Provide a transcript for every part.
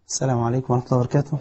السلام عليكم ورحمة الله وبركاته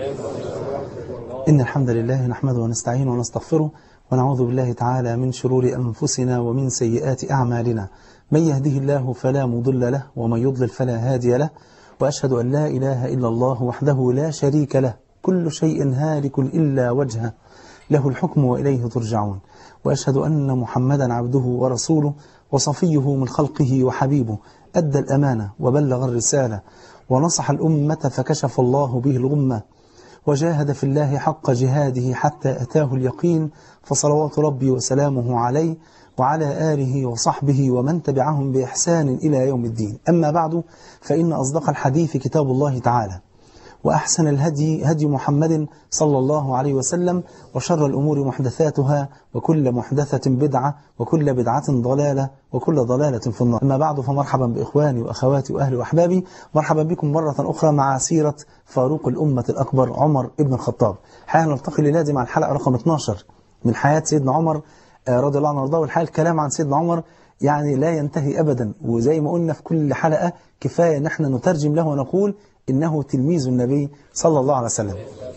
إن الحمد لله نحمده ونستعينه ونستغفره ونعوذ بالله تعالى من شرور أنفسنا ومن سيئات أعمالنا من يهده الله فلا مضل له ومن يضلل فلا هادي له وأشهد أن لا إله إلا الله وحده لا شريك له كل شيء هالك إلا وجهه له الحكم وإليه ترجعون وأشهد أن محمدا عبده ورسوله وصفيه من خلقه وحبيبه أدى الأمانة وبلغ الرسالة ونصح الأمة فكشف الله به الغمة وجاهد في الله حق جهاده حتى أتاه اليقين فصلوات ربي وسلامه عليه وعلى آله وصحبه ومن تبعهم بإحسان إلى يوم الدين أما بعد فإن أصدق الحديث كتاب الله تعالى وأحسن الهدي هدي محمد صلى الله عليه وسلم وشر الأمور محدثاتها وكل محدثة بدعة وكل بدعة ضلالة وكل ضلالة في النار أما بعد فمرحبا بإخواني وأخواتي وأهلي وأحبابي مرحبا بكم مرة أخرى مع سيرة فاروق الأمة الأكبر عمر ابن الخطاب حيث نلتقي للازم مع الحلقة رقم 12 من حياة سيدنا عمر رضي الله عنه وارضاه والحقيقة الكلام عن سيدنا عمر يعني لا ينتهي أبدا وزي ما قلنا في كل حلقة كفاية ان احنا نترجم له ونقول إنه تلميذ النبي صلى الله عليه وسلم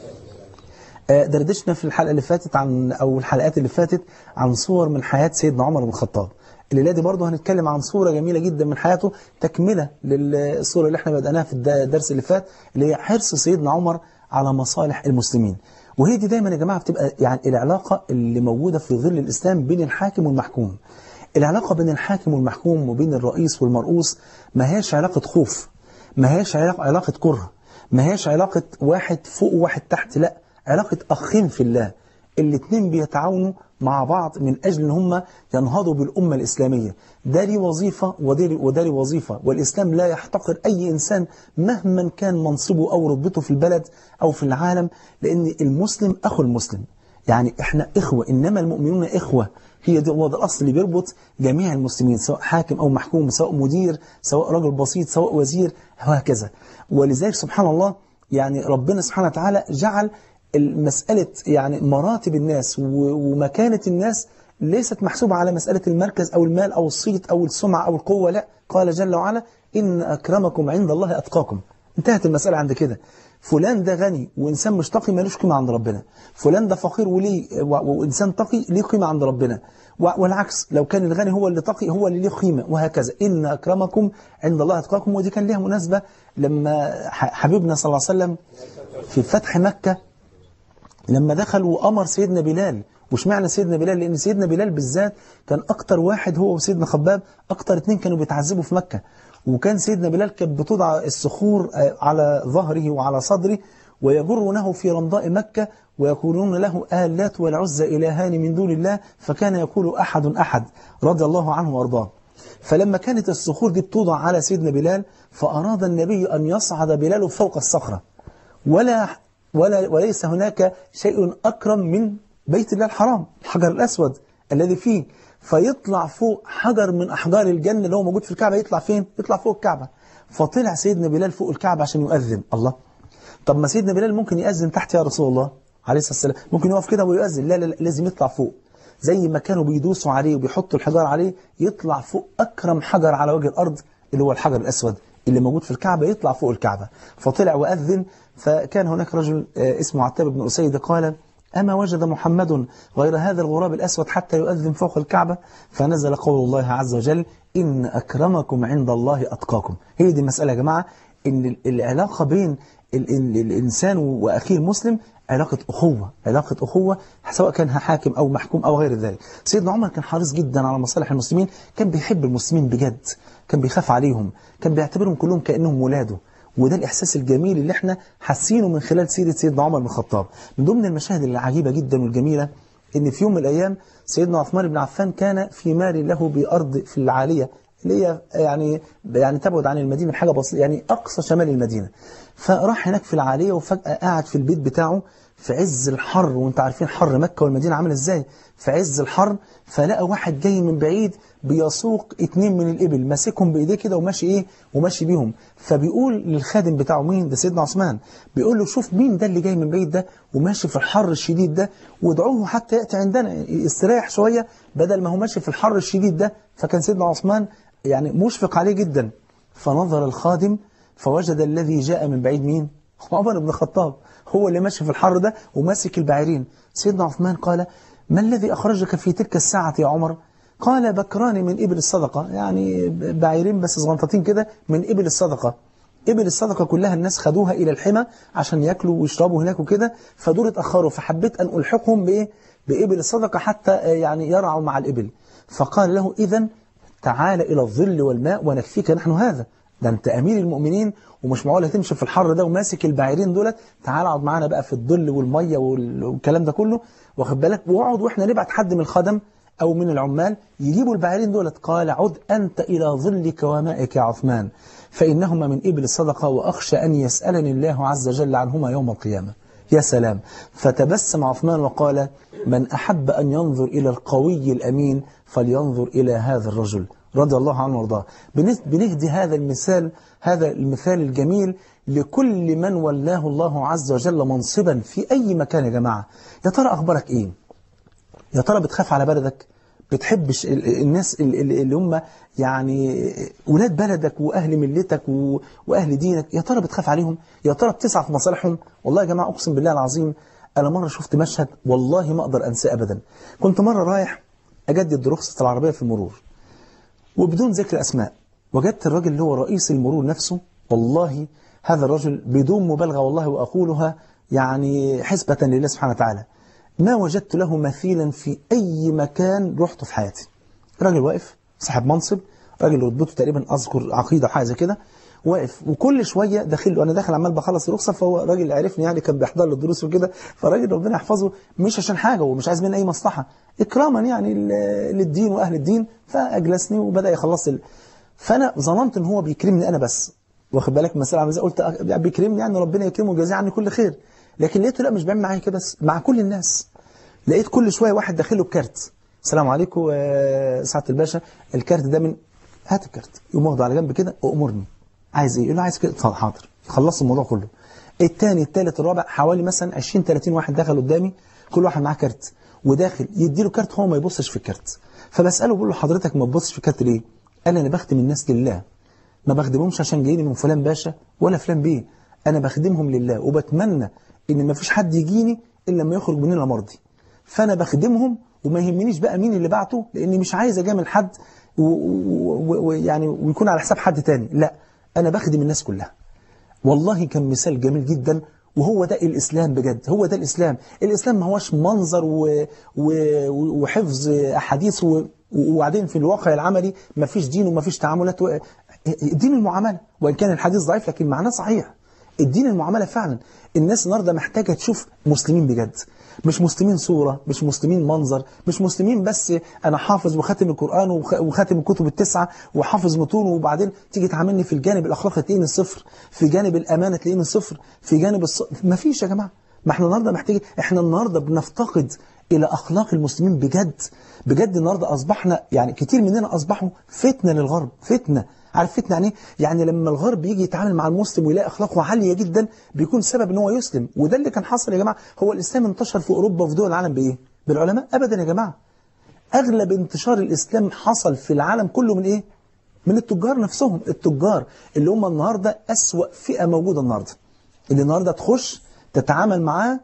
دردشنا في الحلقة اللي فاتت عن أو الحلقات اللي فاتت عن صور من حياة سيدنا عمر بن الخطاب الليلة دي برضه هنتكلم عن صورة جميلة جدا من حياته تكملة للصورة اللي احنا بدأناها في الدرس اللي فات اللي هي حرص سيدنا عمر على مصالح المسلمين وهي دي دايما يا جماعة بتبقى يعني العلاقة اللي موجودة في ظل الإسلام بين الحاكم والمحكوم العلاقة بين الحاكم والمحكوم وبين الرئيس والمرؤوس ما هيش علاقة خوف ما هيش علاقة, علاقة كره ما هيش علاقة واحد فوق وواحد تحت لا علاقة أخين في الله الاثنين بيتعاونوا مع بعض من أجل أن هم ينهضوا بالأمة الإسلامية ده لي وظيفة وده لي وظيفة والإسلام لا يحتقر أي إنسان مهما كان منصبه أو رتبته في البلد أو في العالم لأن المسلم أخو المسلم يعني إحنا إخوة إنما المؤمنون إخوة هي دي هو ده الأصل اللي بيربط جميع المسلمين سواء حاكم أو محكوم سواء مدير سواء رجل بسيط سواء وزير وهكذا ولذلك سبحان الله يعني ربنا سبحانه وتعالى جعل المسألة يعني مراتب الناس ومكانة الناس ليست محسوبة على مسألة المركز أو المال أو الصيت أو السمعة أو القوة لا قال جل وعلا إن أكرمكم عند الله أتقاكم انتهت المسألة عند كده فلان ده غني وإنسان مش تقي ملوش قيمة عند ربنا فلان ده فقير وليه وإنسان تقي ليه قيمة عند ربنا والعكس لو كان الغني هو اللي تقي هو اللي ليه قيمة وهكذا إن أكرمكم عند الله أتقاكم ودي كان ليها مناسبة لما حبيبنا صلى الله عليه وسلم في فتح مكة لما دخل وأمر سيدنا بلال وش معنى سيدنا بلال لأن سيدنا بلال بالذات كان أكتر واحد هو وسيدنا خباب أكتر اتنين كانوا بيتعذبوا في مكة وكان سيدنا بلال كانت بتوضع الصخور على ظهره وعلى صدره ويجرونه في رمضاء مكة ويقولون له آلات والعزى إلهان من دون الله فكان يقول أحد أحد رضي الله عنه وارضاه فلما كانت الصخور دي بتوضع على سيدنا بلال فأراد النبي أن يصعد بلال فوق الصخرة ولا ولا وليس هناك شيء أكرم من بيت الله الحرام الحجر الأسود الذي فيه فيطلع فوق حجر من أحجار الجنة اللي هو موجود في الكعبة يطلع فين؟ يطلع فوق الكعبة فطلع سيدنا بلال فوق الكعبة عشان يؤذن الله طب ما سيدنا بلال ممكن يأذن تحت يا رسول الله عليه الصلاة والسلام ممكن يقف كده ويؤذن لا لا لا لازم يطلع فوق زي ما كانوا بيدوسوا عليه وبيحطوا الحجار عليه يطلع فوق أكرم حجر على وجه الأرض اللي هو الحجر الأسود اللي موجود في الكعبة يطلع فوق الكعبة فطلع وأذن فكان هناك رجل اسمه عتاب بن أسيد قال أما وجد محمد غير هذا الغراب الأسود حتى يؤذن فوق الكعبة فنزل قول الله عز وجل إن أكرمكم عند الله أتقاكم هي دي المسألة يا جماعة إن العلاقة بين الإنسان وأخيه المسلم علاقة أخوة علاقة أخوة سواء كان حاكم أو محكوم أو غير ذلك سيدنا عمر كان حريص جدا على مصالح المسلمين كان بيحب المسلمين بجد كان بيخاف عليهم كان بيعتبرهم كلهم كأنهم ولاده وده الإحساس الجميل اللي احنا حاسينه من خلال سيرة سيدنا عمر بن الخطاب من ضمن المشاهد العجيبة جدا والجميلة ان في يوم من الأيام سيدنا عثمان بن عفان كان في مال له بأرض في العالية اللي هي يعني يعني تبعد عن المدينة بحاجة بسيطة يعني أقصى شمال المدينة فراح هناك في العالية وفجأة قاعد في البيت بتاعه في عز الحر وانت عارفين حر مكة والمدينة عامل ازاي في عز الحر فلقى واحد جاي من بعيد بيسوق اتنين من الإبل ماسكهم بإيديه كده وماشي إيه وماشي بيهم فبيقول للخادم بتاعه مين ده سيدنا عثمان بيقول له شوف مين ده اللي جاي من بعيد ده وماشي في الحر الشديد ده وادعوه حتى يأتي عندنا يستريح شوية بدل ما هو ماشي في الحر الشديد ده فكان سيدنا عثمان يعني مشفق عليه جدا فنظر الخادم فوجد الذي جاء من بعيد مين عمر بن الخطاب هو اللي ماشي في الحر ده وماسك البعيرين سيدنا عثمان قال ما الذي أخرجك في تلك الساعة يا عمر قال بكران من إبل الصدقة يعني بعيرين بس صغنطتين كده من إبل الصدقة إبل الصدقة كلها الناس خدوها إلى الحمى عشان يأكلوا ويشربوا هناك وكده فدول اتأخروا فحبيت أن ألحقهم بإيه بإبل الصدقة حتى يعني يرعوا مع الإبل فقال له إذا تعال إلى الظل والماء ونكفيك نحن هذا ده أنت أمير المؤمنين ومش معقول هتمشي في الحر ده وماسك البعيرين دولت تعال اقعد معانا بقى في الظل والمية والكلام ده كله واخد بالك واقعد واحنا نبعت حد من الخدم أو من العمال يجيبوا البعيرين دولت قال عد أنت إلى ظلك ومائك يا عثمان فإنهما من إبل الصدقة وأخشى أن يسألني الله عز وجل عنهما يوم القيامة يا سلام فتبسم عثمان وقال من أحب أن ينظر إلى القوي الأمين فلينظر إلى هذا الرجل رضي الله عنه وارضاه بنهدي هذا المثال هذا المثال الجميل لكل من ولاه الله عز وجل منصبا في أي مكان يا جماعة يا ترى أخبارك إيه يا ترى بتخاف على بلدك بتحبش الناس اللي هم يعني ولاد بلدك وأهل ملتك وأهل دينك يا ترى بتخاف عليهم يا ترى بتسعى في مصالحهم والله يا جماعة أقسم بالله العظيم أنا مرة شفت مشهد والله ما أقدر أنساه أبدا كنت مرة رايح أجدد رخصة العربية في المرور وبدون ذكر أسماء وجدت الراجل اللي هو رئيس المرور نفسه والله هذا الرجل بدون مبالغة والله وأقولها يعني حسبة لله سبحانه وتعالى ما وجدت له مثيلا في أي مكان رحته في حياتي راجل واقف صاحب منصب راجل رتبته تقريبا أذكر عقيدة وحاجة زي كده واقف وكل شوية داخل وأنا داخل عمال بخلص الرخصة فهو راجل عرفني يعني كان بيحضر له الدروس وكده فراجل ربنا يحفظه مش عشان حاجة ومش عايز مني أي مصلحة إكراما يعني للدين وأهل الدين فأجلسني وبدأ يخلص ال... فأنا ظننت إن هو بيكرمني أنا بس واخد بالك مثلا عامل قلت بيكرمني يعني ربنا يكرمه ويجازيه عني كل خير لكن لقيته لا مش بيعمل معايا كده بس مع كل الناس لقيت كل شوية واحد داخله بكارت السلام عليكم سعادة الباشا الكارت ده من هات الكارت يقوم واخده على جنب كده وامرني عايز ايه يقول له عايز كده حاضر خلصت الموضوع كله الثاني الثالث الرابع حوالي مثلا 20 30 واحد دخل قدامي كل واحد معاه كارت وداخل يدي له كارت هو ما يبصش في الكارت فبساله بقول له حضرتك ما تبصش في الكارت ليه قال لي انا بخدم الناس لله ما بخدمهمش عشان جايين من فلان باشا ولا فلان بيه انا بخدمهم لله وبتمنى ان ما فيش حد يجيني الا لما يخرج مننا مرضي فانا بخدمهم وما يهمنيش بقى مين اللي بعته لاني مش عايز اجامل حد ويعني ويكون على حساب حد تاني لا انا بخدم الناس كلها والله كان مثال جميل جدا وهو ده الإسلام بجد هو ده الإسلام الإسلام ما هوش منظر و... و... وحفظ أحاديث و... وبعدين في الواقع العملي ما فيش دين وما فيش تعاملات و... دين المعاملة وإن كان الحديث ضعيف لكن معناه صحيح الدين المعاملة فعلا الناس النهارده محتاجة تشوف مسلمين بجد مش مسلمين صورة مش مسلمين منظر مش مسلمين بس أنا حافظ وخاتم القرآن وخاتم الكتب التسعة وحافظ متون وبعدين تيجي تعاملني في الجانب الأخلاقي تلاقيني صفر في جانب الأمانة تلاقيني صفر في جانب الص... ما فيش يا جماعة ما احنا النهاردة محتاجين احنا النهاردة بنفتقد إلى أخلاق المسلمين بجد بجد النهاردة أصبحنا يعني كتير مننا أصبحوا فتنة للغرب فتنة عارف فتنة يعني يعني لما الغرب يجي يتعامل مع المسلم ويلاقي أخلاقه عالية جدا بيكون سبب ان هو يسلم وده اللي كان حصل يا جماعة هو الإسلام انتشر في أوروبا وفي دول العالم بإيه؟ بالعلماء أبدا يا جماعة أغلب انتشار الإسلام حصل في العالم كله من إيه؟ من التجار نفسهم التجار اللي هم النهاردة أسوأ فئة موجودة النهاردة اللي النهاردة تخش تتعامل معاه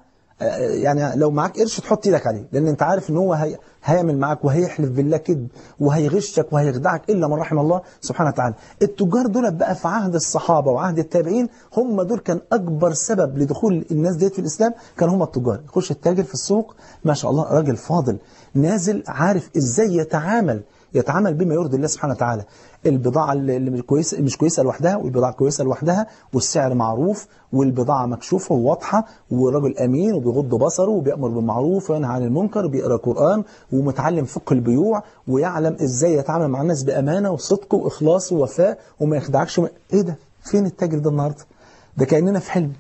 يعني لو معاك قرش تحط ايدك عليه لان انت عارف ان هو هي هيعمل معاك وهيحلف بالله كذب وهيغشك وهيخدعك الا من رحم الله سبحانه وتعالى التجار دول بقى في عهد الصحابه وعهد التابعين هم دول كان اكبر سبب لدخول الناس ديت في الاسلام كان هم التجار يخش التاجر في السوق ما شاء الله راجل فاضل نازل عارف ازاي يتعامل يتعامل بما يرضي الله سبحانه وتعالى البضاعة اللي مش كويسة مش كويسة لوحدها والبضاعة كويسة لوحدها والسعر معروف والبضاعة مكشوفة وواضحة والراجل أمين وبيغض بصره وبيأمر بالمعروف وينهى عن المنكر وبيقرأ قرآن ومتعلم فقه البيوع ويعلم إزاي يتعامل مع الناس بأمانة وصدق وإخلاص ووفاء وما يخدعكش وما... إيه ده؟ فين التاجر ده النهاردة؟ ده كأننا في حلم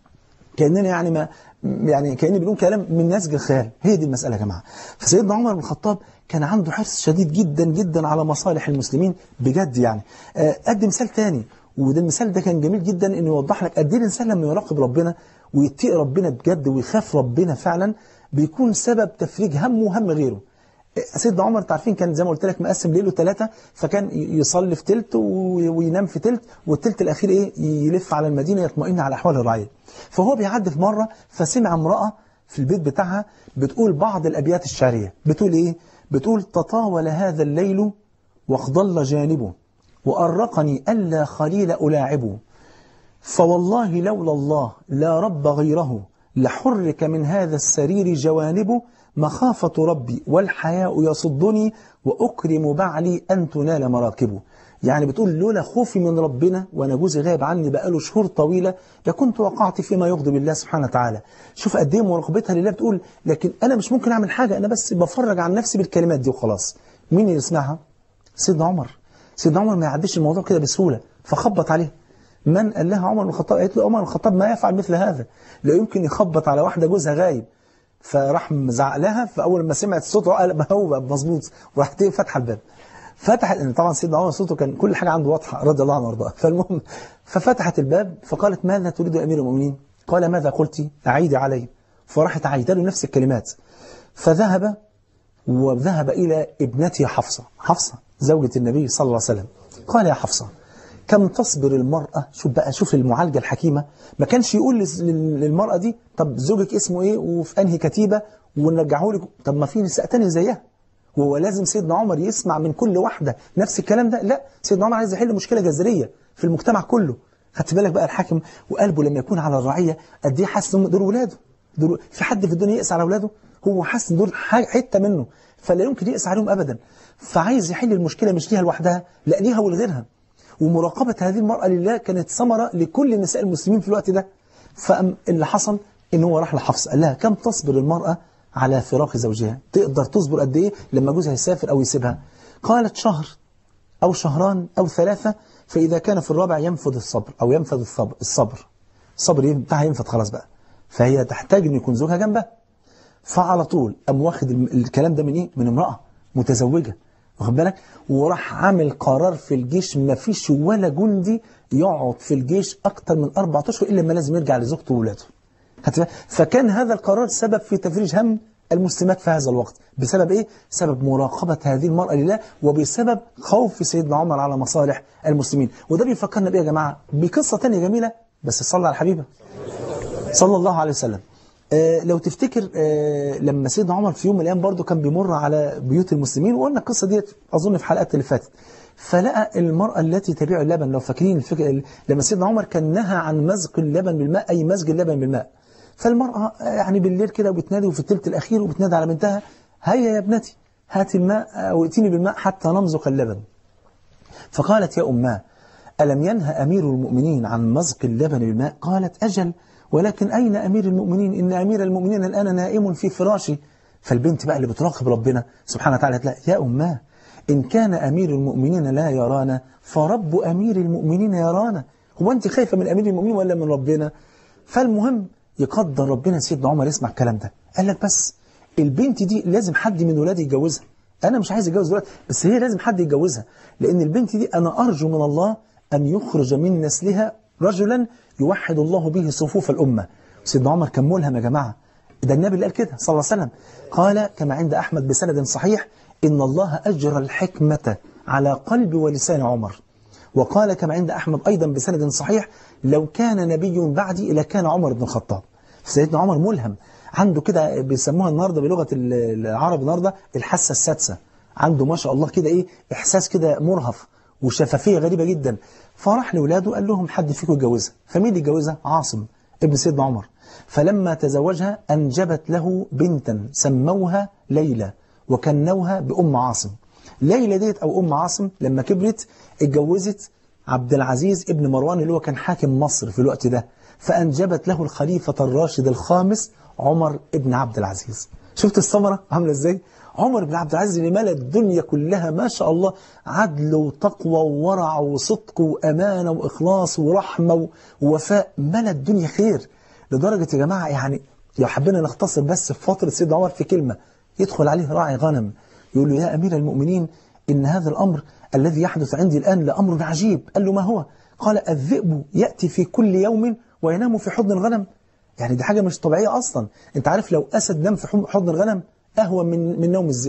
كأننا يعني ما يعني كأني بنقول كلام من نسج الخيال هي دي المسألة يا جماعة فسيدنا عمر بن الخطاب كان عنده حرص شديد جدا جدا على مصالح المسلمين بجد يعني أدي مثال تاني وده المثال ده كان جميل جدا انه يوضح لك قد ايه الانسان لما يراقب ربنا ويتقي ربنا بجد ويخاف ربنا فعلا بيكون سبب تفريج همه وهم غيره سيدنا عمر تعرفين كان زي ما قلت لك مقسم ليله ثلاثة فكان يصلي في تلت وينام في تلت والتلت الأخير إيه يلف على المدينة يطمئن على أحوال الرعية فهو بيعدي في مرة فسمع امرأة في البيت بتاعها بتقول بعض الأبيات الشعرية بتقول إيه بتقول تطاول هذا الليل واخضل جانبه وأرقني ألا خليل ألاعبه فوالله لولا الله لا رب غيره لحرك من هذا السرير جوانبه مخافة ربي والحياء يصدني وأكرم بعلي أن تنال مراكبه يعني بتقول لولا خوفي من ربنا وأنا جوزي غايب عني بقاله شهور طويلة لكنت وقعت فيما يغضب الله سبحانه وتعالى شوف قد ايه مراقبتها لله بتقول لكن أنا مش ممكن أعمل حاجة أنا بس بفرج عن نفسي بالكلمات دي وخلاص مين اللي يسمعها؟ سيدنا عمر سيدنا عمر ما يعديش الموضوع كده بسهولة فخبط عليه من قال لها عمر بن الخطاب قالت له عمر بن الخطاب ما يفعل مثل هذا لا يمكن يخبط على واحدة جوزها غايب فراح مزعق لها فاول ما سمعت صوته قال ما هو مظبوط وراحت فاتحه الباب فتحت ان طبعا سيدنا عمر صوته كان كل حاجه عنده واضحه رضي الله عنه وارضاه فالمهم ففتحت الباب فقالت ماذا تريد يا امير المؤمنين قال ماذا قلت اعيدي علي فراحت عيدت له نفس الكلمات فذهب وذهب الى ابنته حفصه حفصه زوجة النبي صلى الله عليه وسلم قال يا حفصه كم تصبر المرأة شوف بقى شوف المعالجة الحكيمة ما كانش يقول للمرأة دي طب زوجك اسمه ايه وفي انهي كتيبة ونرجعه لك طب ما في نساء تاني زيها وهو لازم سيدنا عمر يسمع من كل واحدة نفس الكلام ده لا سيدنا عمر عايز يحل مشكلة جذرية في المجتمع كله خدت بالك بقى الحاكم وقلبه لما يكون على الرعية قد ايه حاسس ان دول ولاده دول في حد في الدنيا يقسى على اولاده هو حاسس ان دول حتة منه فلا يمكن يقسى عليهم ابدا فعايز يحل المشكلة مش ليها لوحدها لا ليها ولغيرها ومراقبة هذه المرأة لله كانت ثمرة لكل نساء المسلمين في الوقت ده فاللي حصل ان هو راح لحفص قال لها كم تصبر المرأة على فراق زوجها تقدر تصبر قد ايه لما جوزها يسافر او يسيبها قالت شهر او شهران او ثلاثة فإذا كان في الرابع ينفذ الصبر او ينفذ الصبر الصبر الصبر بتاعها ينفذ خلاص بقى فهي تحتاج ان يكون زوجها جنبها فعلى طول قام واخد الكلام ده من ايه من امرأة متزوجة واخد بالك وراح عامل قرار في الجيش ما فيش ولا جندي يقعد في الجيش أكتر من أربع أشهر إلا ما لازم يرجع لزوجته وولاده فكان هذا القرار سبب في تفريج هم المسلمات في هذا الوقت بسبب إيه؟ سبب مراقبة هذه المرأة لله وبسبب خوف سيدنا عمر على مصالح المسلمين وده بيفكرنا بإيه يا جماعة بقصة تانية جميلة بس صلى على الحبيبة صلى الله عليه وسلم آه لو تفتكر آه لما سيدنا عمر في يوم من الأيام برضه كان بيمر على بيوت المسلمين وقلنا القصة دي أظن في حلقات اللي فاتت فلقى المرأة التي تبيع اللبن لو فاكرين الفكرة لما سيدنا عمر كان نهى عن مزق اللبن بالماء أي مزج اللبن بالماء فالمرأة يعني بالليل كده وبتنادي وفي الثلث الأخير وبتنادي على بنتها هيا يا ابنتي هات الماء أو ائتيني بالماء حتى نمزق اللبن فقالت يا أماه ألم ينهى أمير المؤمنين عن مزق اللبن بالماء قالت أجل ولكن أين أمير المؤمنين إن أمير المؤمنين الآن نائم في فراشي فالبنت بقى اللي بتراقب ربنا سبحانه وتعالى تلاقي يا أماه إن كان أمير المؤمنين لا يرانا فرب أمير المؤمنين يرانا هو أنت خايفة من أمير المؤمنين ولا من ربنا فالمهم يقدر ربنا سيدنا عمر يسمع الكلام ده قال لك بس البنت دي لازم حد من ولادي يتجوزها أنا مش عايز أتجوز دلوقتي بس هي لازم حد يتجوزها لأن البنت دي أنا أرجو من الله أن يخرج من نسلها رجلا يوحد الله به صفوف الأمة سيدنا عمر كان ملهم يا جماعة ده النبي اللي قال كده صلى الله عليه وسلم قال كما عند أحمد بسند صحيح إن الله أجرى الحكمة على قلب ولسان عمر وقال كما عند أحمد أيضا بسند صحيح لو كان نبي بعدي لكان عمر بن الخطاب سيدنا عمر ملهم عنده كده بيسموها النهاردة بلغة العرب النهاردة الحاسة السادسة عنده ما شاء الله كده إيه إحساس كده مرهف وشفافية غريبة جدا فراح لولاده قال لهم حد فيكم يتجوزها فمين اللي يتجوزها عاصم ابن سيدنا عمر فلما تزوجها أنجبت له بنتا سموها ليلى وكنوها بأم عاصم ليلى ديت أو أم عاصم لما كبرت اتجوزت عبد العزيز ابن مروان اللي هو كان حاكم مصر في الوقت ده فأنجبت له الخليفة الراشد الخامس عمر ابن عبد العزيز شفت الثمرة عاملة ازاي عمر بن عبد العزيز اللي ملى الدنيا كلها ما شاء الله عدل وتقوى وورع وصدق وأمانة وإخلاص ورحمة ووفاء ملى الدنيا خير لدرجة يا جماعة يعني لو حبينا نختصر بس في فترة سيدنا عمر في كلمة يدخل عليه راعي غنم يقول له يا أمير المؤمنين إن هذا الأمر الذي يحدث عندي الآن لأمر عجيب قال له ما هو قال الذئب يأتي في كل يوم وينام في حضن الغنم يعني دي حاجة مش طبيعية أصلا أنت عارف لو أسد نام في حضن الغنم أهون من من نوم الذئب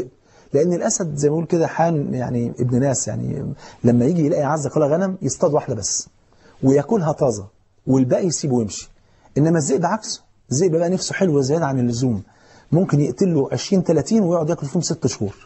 لأن الأسد زي ما بقول كده حان يعني ابن ناس يعني لما يجي يلاقي عز قال غنم يصطاد واحدة بس وياكلها طازة والباقي يسيبه ويمشي إنما الذئب عكسه الذئب بقى نفسه حلوة زيادة عن اللزوم ممكن يقتل له 20 30 ويقعد ياكل فيهم ست شهور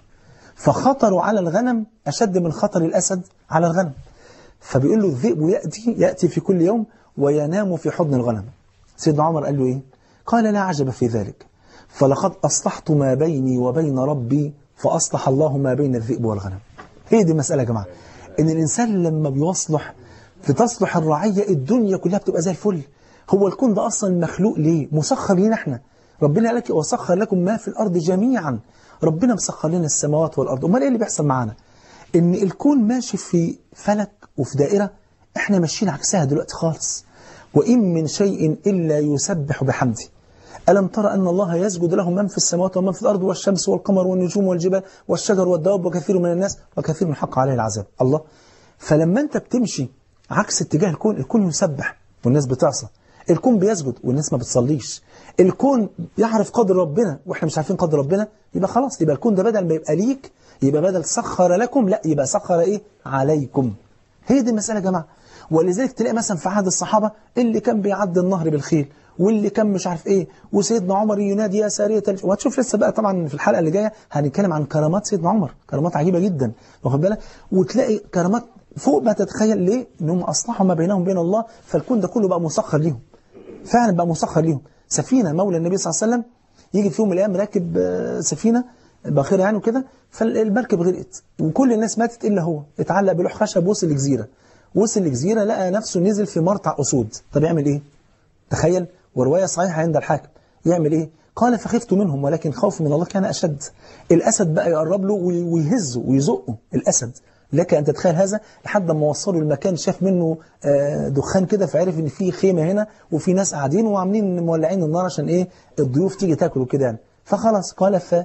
فخطره على الغنم أشد من خطر الأسد على الغنم فبيقول له الذئب يأتي يأتي في كل يوم وينام في حضن الغنم سيدنا عمر قال له إيه قال لا عجب في ذلك فلقد أصلحت ما بيني وبين ربي فأصلح الله ما بين الذئب والغنم هي دي المسألة يا جماعة إن الإنسان لما بيصلح بتصلح الرعية الدنيا كلها بتبقى زي الفل هو الكون ده أصلا مخلوق ليه مسخر لينا احنا ربنا قال لك وسخر لكم ما في الأرض جميعا ربنا مسخر لنا السماوات والأرض أمال إيه اللي بيحصل معانا إن الكون ماشي في فلك وفي دائرة احنا ماشيين عكسها دلوقتي خالص وإن من شيء إلا يسبح بحمده ألم ترى أن الله يسجد له من في السماوات ومن في الأرض والشمس والقمر والنجوم والجبال والشجر والدواب وكثير من الناس وكثير من حق عليه العذاب الله فلما أنت بتمشي عكس اتجاه الكون الكون يسبح والناس بتعصى الكون بيسجد والناس ما بتصليش الكون يعرف قدر ربنا واحنا مش عارفين قدر ربنا يبقى خلاص يبقى الكون ده بدل ما يبقى ليك يبقى بدل سخر لكم لا يبقى سخر ايه عليكم هي دي المسألة يا جماعة ولذلك تلاقي مثلا في عهد الصحابة اللي كان بيعدي النهر بالخيل واللي كان مش عارف ايه وسيدنا عمر ينادي يا سارية الج... وهتشوف لسه بقى طبعا في الحلقة اللي جاية هنتكلم عن كرامات سيدنا عمر كرامات عجيبة جدا واخد بالك وتلاقي كرامات فوق ما تتخيل ليه انهم اصلحوا ما بينهم وبين الله فالكون ده كله بقى مسخر ليهم فعلا بقى مسخر ليهم سفينة مولى النبي صلى الله عليه وسلم يجي في يوم من الايام راكب سفينة باخرة يعني وكده فالمركب غرقت وكل الناس ماتت الا هو اتعلق بلوح خشب وصل لجزيرة وصل لجزيرة لقى نفسه نزل في مرتع أسود طب يعمل إيه؟ تخيل ورواية صحيحة عند الحاكم يعمل إيه؟ قال فخفت منهم ولكن خوفي من الله كان أشد الأسد بقى يقرب له ويهزه ويزقه الأسد لك أن تتخيل هذا لحد ما وصلوا المكان شاف منه دخان كده فعرف ان في خيمة هنا وفي ناس قاعدين وعاملين مولعين النار عشان ايه الضيوف تيجي تاكل وكده يعني فخلاص قال ف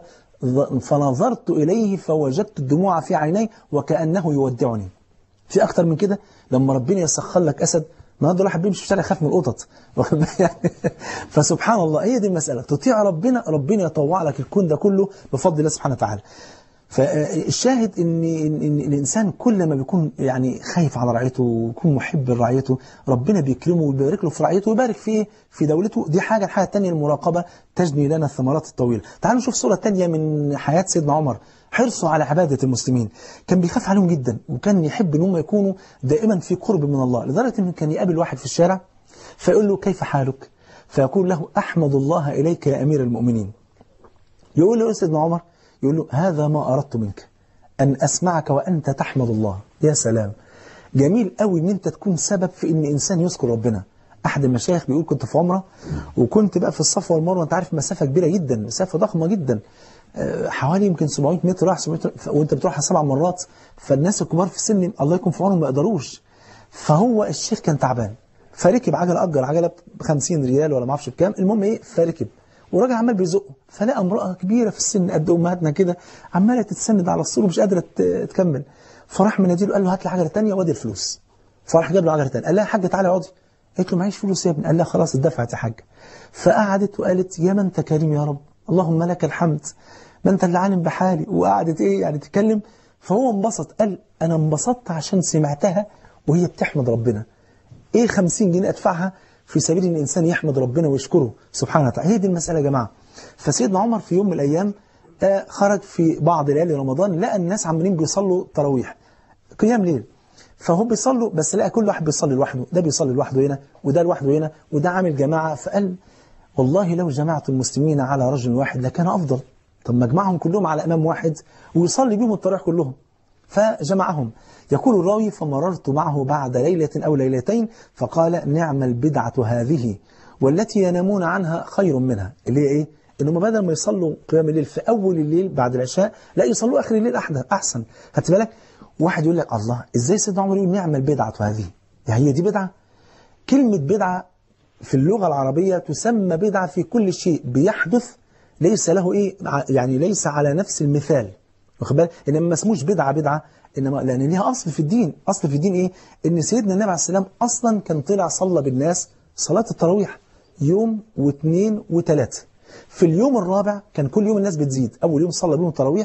فنظرت إليه فوجدت الدموع في عيني وكأنه يودعني في أكتر من كده لما ربنا يسخر لك أسد النهارده الواحد بيمشي في الشارع يخاف من القطط يعني فسبحان الله هي دي المسألة تطيع ربنا ربنا يطوع لك الكون ده كله بفضل الله سبحانه وتعالى فالشاهد ان ان الانسان كل ما بيكون يعني خايف على رعيته ويكون محب لرعيته ربنا بيكرمه ويبارك له في رعيته ويبارك فيه في دولته دي حاجه الحاجه الثانيه المراقبه تجني لنا الثمرات الطويله تعالوا نشوف صوره ثانيه من حياه سيدنا عمر حرصه على عبادة المسلمين كان بيخاف عليهم جدا وكان يحب ان هم يكونوا دائما في قرب من الله لدرجة انه كان يقابل واحد في الشارع فيقول له كيف حالك فيقول له أحمد الله إليك يا أمير المؤمنين يقول له سيدنا عمر يقول له هذا ما أردت منك أن أسمعك وأنت تحمد الله يا سلام جميل قوي ان انت تكون سبب في ان انسان يذكر ربنا احد المشايخ بيقول كنت في عمره وكنت بقى في الصفا والمروه انت عارف مسافه كبيره جدا مسافه ضخمه جدا حوالي يمكن 700 متر راح 700 متر وانت بتروحها سبع مرات فالناس الكبار في السن الله يكون في عونهم ما يقدروش فهو الشيخ كان تعبان فركب عجله اجر عجله ب 50 ريال ولا ما اعرفش بكام المهم ايه فركب وراجل عمال بيزقه فلقى امراه كبيره في السن قد امهاتنا كده عماله تتسند على السور ومش قادره تكمل فراح مناديله قال له هات لي عجله ثانيه وادي الفلوس فراح جاب له عجله ثانيه قال لها يا حاجه تعالى اقعدي قالت له معيش فلوس يا ابني قال لها خلاص اتدفعت يا حاجه فقعدت وقالت يا من انت كريم يا رب اللهم لك الحمد ما انت اللي عالم بحالي وقعدت ايه يعني تتكلم فهو انبسط قال انا انبسطت عشان سمعتها وهي بتحمد ربنا ايه 50 جنيه ادفعها في سبيل ان الانسان يحمد ربنا ويشكره سبحانه وتعالى هي دي المساله يا جماعه فسيدنا عمر في يوم من الايام خرج في بعض ليالي رمضان لقى الناس عمالين بيصلوا تراويح قيام ليل فهم بيصلوا بس لقى كل واحد بيصلي لوحده ده بيصلي لوحده هنا وده لوحده هنا وده عامل جماعه فقال والله لو جمعت المسلمين على رجل واحد لكان افضل طب مجمعهم كلهم على امام واحد ويصلي بهم التراويح كلهم فجمعهم يقول الراوي فمررت معه بعد ليلة أو ليلتين فقال نعم البدعة هذه والتي ينامون عنها خير منها اللي هي إيه؟ إنهم بدل ما يصلوا قيام الليل في أول الليل بعد العشاء لا يصلوا آخر الليل أحسن هات بالك واحد يقول لك الله إزاي سيدنا عمر يقول نعم البدعة هذه يعني هي دي بدعة كلمة بدعة في اللغة العربية تسمى بدعة في كل شيء بيحدث ليس له إيه يعني ليس على نفس المثال واخد بالك إنما ما اسموش بدعة بدعة إنما لأن ليها أصل في الدين أصل في الدين إيه إن سيدنا النبي عليه السلام أصلا كان طلع صلى بالناس صلاة التراويح يوم واثنين وثلاثة في اليوم الرابع كان كل يوم الناس بتزيد أول يوم صلى بهم التراويح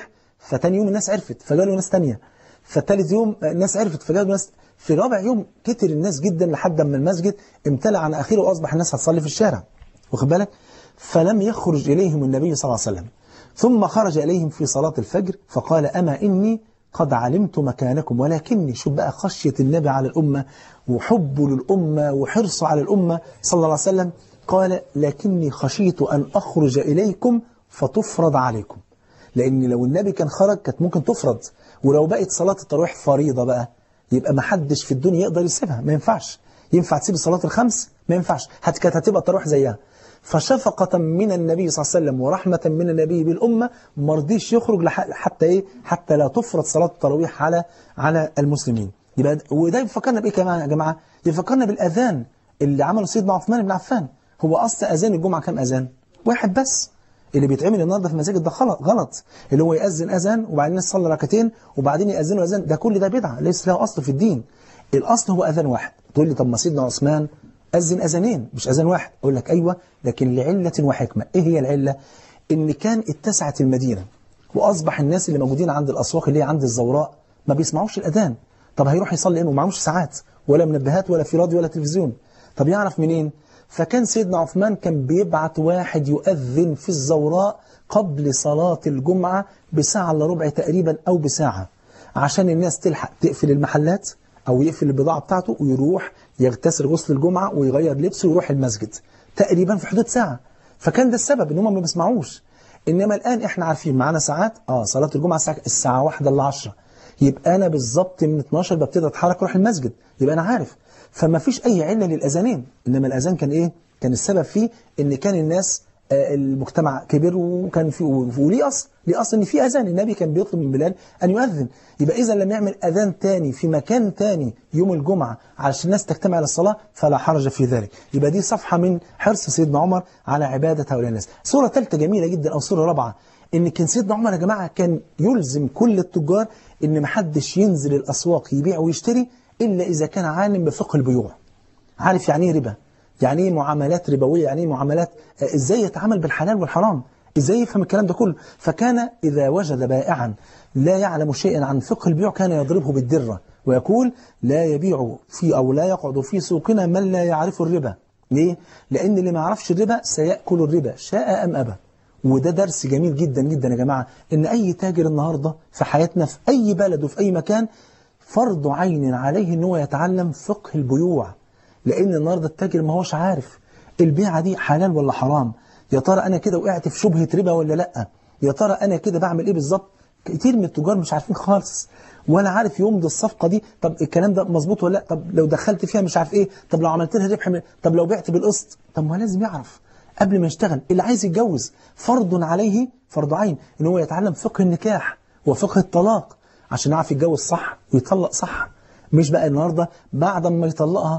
فتاني يوم الناس عرفت فجالوا ناس تانية فالتالت يوم الناس عرفت فجالوا ناس في رابع يوم كتر الناس جدا لحد ما المسجد امتلأ عن اخره واصبح الناس هتصلي في الشارع واخد بالك فلم يخرج اليهم النبي صلى الله عليه وسلم ثم خرج اليهم في صلاة الفجر فقال اما اني قد علمت مكانكم ولكني شوف بقى خشية النبي على الأمة وحبه للأمة وحرصه على الأمة صلى الله عليه وسلم قال لكني خشيت أن أخرج إليكم فتفرض عليكم لأن لو النبي كان خرج كانت ممكن تفرض ولو بقت صلاة التراويح فريضة بقى يبقى ما حدش في الدنيا يقدر يسيبها ما ينفعش ينفع تسيب الصلاة الخمس ما ينفعش حتى كانت هتبقى التراويح زيها فشفقة من النبي صلى الله عليه وسلم ورحمة من النبي بالأمة ما رضيش يخرج لح- حتى إيه حتى لا تفرض صلاة التراويح على على المسلمين يبقى وده يفكرنا بإيه كمان يا جماعة يفكرنا بالأذان اللي عمله سيدنا عثمان بن عفان هو أصل أذان الجمعة كام أذان واحد بس اللي بيتعمل النهارده في المساجد ده غلط غلط اللي هو يأذن أذان وبعدين الناس تصلي ركعتين وبعدين يأذنوا أذان ده كل ده بدعة ليس له أصل في الدين الأصل هو أذان واحد تقول لي طب ما سيدنا عثمان أذن أذانين مش أذان واحد أقول لك أيوة لكن لعلة وحكمة إيه هي العلة إن كان اتسعت المدينة وأصبح الناس اللي موجودين عند الأسواق اللي هي عند الزوراء ما بيسمعوش الأذان طب هيروح يصلي إيه ومعهوش ساعات ولا منبهات ولا في راديو ولا تلفزيون طب يعرف منين فكان سيدنا عثمان كان بيبعت واحد يؤذن في الزوراء قبل صلاة الجمعة بساعة الا ربع تقريبا أو بساعة عشان الناس تلحق تقفل المحلات أو يقفل البضاعة بتاعته ويروح يغتسل غسل الجمعة ويغير لبسه ويروح المسجد تقريبا في حدود ساعة فكان ده السبب ان هم ما بيسمعوش انما الان احنا عارفين معانا ساعات اه صلاه الجمعه الساعه الساعه 1 الا 10 يبقى انا بالظبط من 12 ببتدي اتحرك اروح المسجد يبقى انا عارف فما فيش اي عله للاذانين انما الاذان كان ايه كان السبب فيه ان كان الناس آه، المجتمع كبر وكان في وليه اصل ليه اصل ان في اذان النبي كان بيطلب من بلال ان يؤذن يبقى اذا لما يعمل اذان تاني في مكان تاني يوم الجمعه علشان الناس تجتمع للصلاه فلا حرج في ذلك يبقى دي صفحه من حرص سيدنا عمر على عباده هؤلاء الناس صوره ثالثه جميله جدا او صوره رابعه ان كان سيدنا عمر يا جماعه كان يلزم كل التجار ان محدش ينزل الاسواق يبيع ويشتري الا اذا كان عالم بفقه البيوع عارف يعني ايه ربا يعني ايه معاملات ربويه يعني ايه معاملات آه، ازاي يتعامل بالحلال والحرام ازاي يفهم الكلام ده كله فكان اذا وجد بائعا لا يعلم شيئا عن فقه البيوع كان يضربه بالدره ويقول لا يبيع في او لا يقعد في سوقنا من لا يعرف الربا ليه لان اللي ما يعرفش الربا سياكل الربا شاء ام ابى وده درس جميل جدا جدا يا جماعه ان اي تاجر النهارده في حياتنا في اي بلد وفي اي مكان فرض عين عليه ان هو يتعلم فقه البيوع لان النهارده التاجر ما هوش عارف البيعه دي حلال ولا حرام يا ترى انا كده وقعت في شبهه ربا ولا لا يا ترى انا كده بعمل ايه بالظبط كتير من التجار مش عارفين خالص ولا عارف يمضي الصفقه دي طب الكلام ده مظبوط ولا لا طب لو دخلت فيها مش عارف ايه طب لو عملت لها ربح من- طب لو بعت بالقسط طب ما لازم يعرف قبل ما يشتغل اللي عايز يتجوز فرض عليه فرض عين ان هو يتعلم فقه النكاح وفقه الطلاق عشان يعرف يتجوز صح ويطلق صح مش بقى النهارده بعد ما يطلقها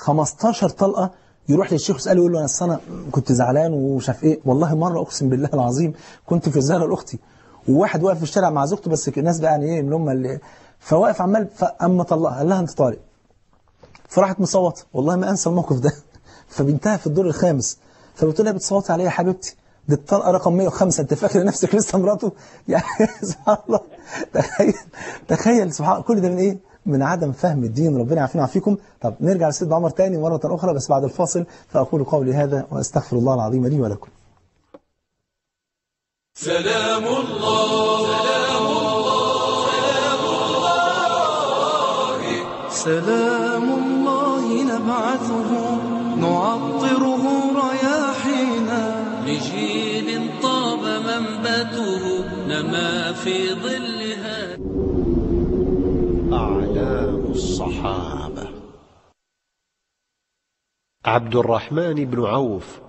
15 طلقه يروح للشيخ يساله يقول له انا أصل انا كنت زعلان ومش عارف ايه والله مره اقسم بالله العظيم كنت في زياره لاختي وواحد واقف في الشارع مع زوجته بس الناس بقى يعني ايه من هم اللي فواقف عمال فاما طلقها قال لها انت طالق فراحت مصوته والله ما انسى الموقف ده فبنتها في الدور الخامس فقلت لها بتصوتي عليا يا حبيبتي دي الطلقه رقم 105 انت فاكره نفسك لسه مراته يعني سبحان الله تخيل تخيل سبحان كل ده من ايه من عدم فهم الدين ربنا يعافينا ويعافيكم طب نرجع لسيدنا عمر تاني مرة أخرى بس بعد الفاصل فأقول قولي هذا وأستغفر الله العظيم لي ولكم سلام الله سلام الله نبعثه نعطره رياحينا لجيل طاب منبته نما في ظلها أعلام الصحابة عبد الرحمن بن عوف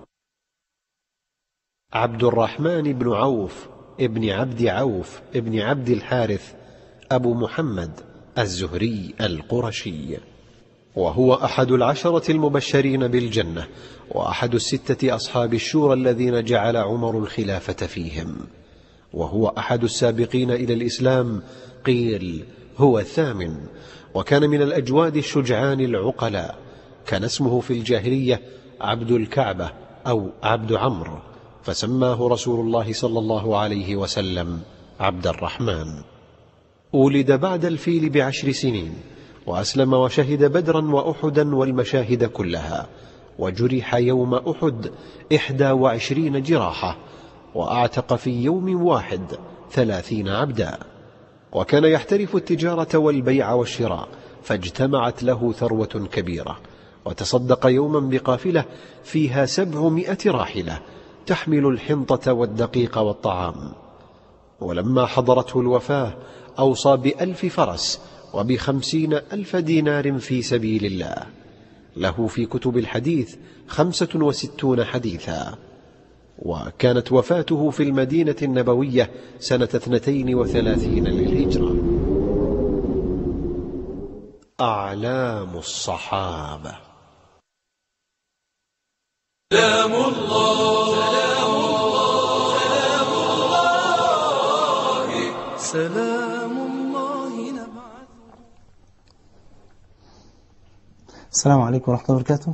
عبد الرحمن بن عوف ابن عبد عوف ابن عبد الحارث أبو محمد الزهري القرشي وهو أحد العشرة المبشرين بالجنة وأحد الستة أصحاب الشورى الذين جعل عمر الخلافة فيهم وهو أحد السابقين إلى الإسلام قيل هو الثامن وكان من الأجواد الشجعان العقلاء كان اسمه في الجاهلية عبد الكعبة أو عبد عمرو فسماه رسول الله صلى الله عليه وسلم عبد الرحمن ولد بعد الفيل بعشر سنين وأسلم وشهد بدرا وأحدا والمشاهد كلها وجرح يوم أحد إحدى وعشرين جراحة وأعتق في يوم واحد ثلاثين عبدا وكان يحترف التجارة والبيع والشراء فاجتمعت له ثروة كبيرة وتصدق يوما بقافلة فيها سبعمائة راحلة تحمل الحنطة والدقيق والطعام ولما حضرته الوفاة أوصى بألف فرس وبخمسين ألف دينار في سبيل الله له في كتب الحديث خمسة وستون حديثا وكانت وفاته في المدينة النبوية سنة اثنتين وثلاثين للهجرة أعلام الصحابة سلام الله سلام الله نبعث السلام عليكم ورحمة الله وبركاته